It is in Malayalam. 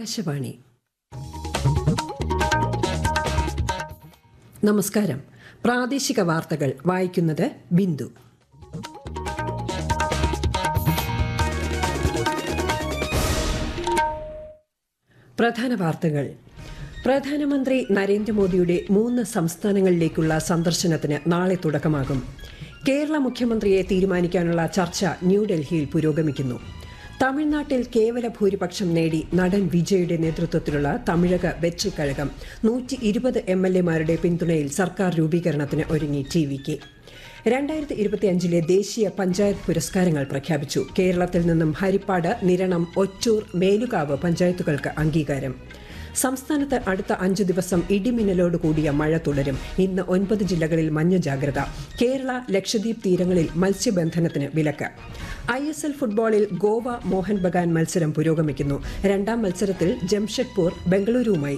ആകാശവാണി നമസ്കാരം പ്രാദേശിക വാർത്തകൾ വായിക്കുന്നത് ബിന്ദു പ്രധാന വാർത്തകൾ പ്രധാനമന്ത്രി നരേന്ദ്രമോദിയുടെ മൂന്ന് സംസ്ഥാനങ്ങളിലേക്കുള്ള സന്ദർശനത്തിന് നാളെ തുടക്കമാകും കേരള മുഖ്യമന്ത്രിയെ തീരുമാനിക്കാനുള്ള ചർച്ച ന്യൂഡൽഹിയിൽ പുരോഗമിക്കുന്നു തമിഴ്നാട്ടിൽ കേവല ഭൂരിപക്ഷം നേടി നടൻ വിജയുടെ നേതൃത്വത്തിലുള്ള തമിഴക വെற்றிക്കഴകം നൂറ്റി ഇരുപത് എം എൽ എമാരുടെ പിന്തുണയിൽ സർക്കാർ രൂപീകരണത്തിന് ഒരുങ്ങി ടി വി കെ രണ്ടായിരത്തി ഇരുപത്തിയഞ്ചിലെ ദേശീയ പഞ്ചായത്ത് പുരസ്കാരങ്ങൾ പ്രഖ്യാപിച്ചു കേരളത്തിൽ നിന്നും ഹരിപ്പാട് നിരണം ഒറ്റൂർ മേലുകാവ് പഞ്ചായത്തുകൾക്ക് അംഗീകാരം സംസ്ഥാനത്ത് അടുത്ത അഞ്ചു ദിവസം ഇടിമിന്നലോട് കൂടിയ മഴ തുടരും ഇന്ന് ഒൻപത് ജില്ലകളിൽ മഞ്ഞ ജാഗ്രത കേരള ലക്ഷദ്വീപ് തീരങ്ങളിൽ മത്സ്യബന്ധനത്തിന് വിലക്ക് ഐ എസ് എൽ ഫുട്ബോളിൽ ഗോവ മോഹൻ ബഗാൻ മത്സരം പുരോഗമിക്കുന്നു രണ്ടാം മത്സരത്തിൽ ജംഷഡ്പൂർ ബംഗളൂരുവുമായി